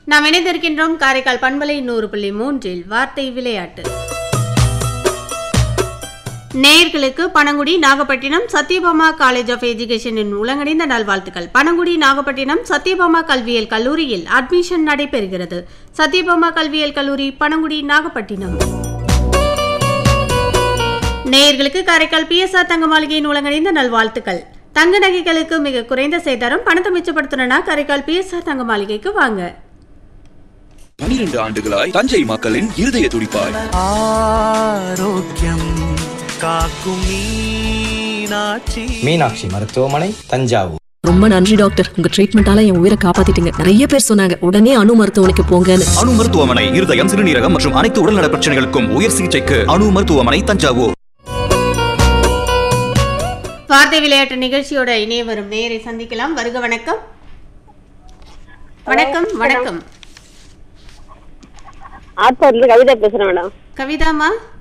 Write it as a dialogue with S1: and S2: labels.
S1: நாம் இணைந்திருக்கின்றோம் காரைக்கால் பண்பலை நூறு புள்ளி மூன்றில் வார்த்தை விளையாட்டு நேயர்களுக்கு பனங்குடி நாகப்பட்டினம் சத்யபாமா காலேஜ் ஆஃப் எஜுகேஷனின் உலகணிந்த நல்வாழ்த்துக்கள் பனங்குடி நாகப்பட்டினம் சத்யபாமா கல்வியியல் கல்லூரியில் அட்மிஷன் நடைபெறுகிறது சத்யபாமா கல்வியியல் கல்லூரி பனங்குடி நாகப்பட்டினம் நேயர்களுக்கு காரைக்கால் பிஎஸ்ஆர் தங்க மாளிகையின் உலகணிந்த நல்வாழ்த்துக்கள் தங்க நகைகளுக்கு மிக குறைந்த சேதாரம் பணத்தை மிச்சப்படுத்தணும்னா காரைக்கால் பிஎஸ்ஆர் தங்க மாளிகைக்கு வாங்க
S2: பனிரெண்டு ஆண்டுகளாய் தஞ்சை மக்களின் இருதய துடிப்பாய்
S3: ஆரோக்கியம் காக்கும் மீனாட்சி
S4: மீனாட்சி மருத்துவமனை தஞ்சாவூர்
S5: ரொம்ப நன்றி டாக்டர் உங்க ட்ரீட்மெண்டால என் உயிரை காப்பாத்திட்டீங்க நிறைய பேர் சொன்னாங்க உடனே அணு மருத்துவமனைக்கு போங்கன்னு
S6: அணு மருத்துவமனை இருதயம் சிறுநீரகம் மற்றும் அனைத்து உடல்நல பிரச்சனைகளுக்கும் உயர் சிகிச்சைக்கு அணு மருத்துவமனை தஞ்சாவூர்
S1: வார்த்தை விளையாட்டு நிகழ்ச்சியோட இணைய வரும் நேரை சந்திக்கலாம் வருக வணக்கம் வணக்கம் வணக்கம்
S7: ஆத்தூர்ல கவிதா பேசுறேன் மேடம்
S1: கவிதாமா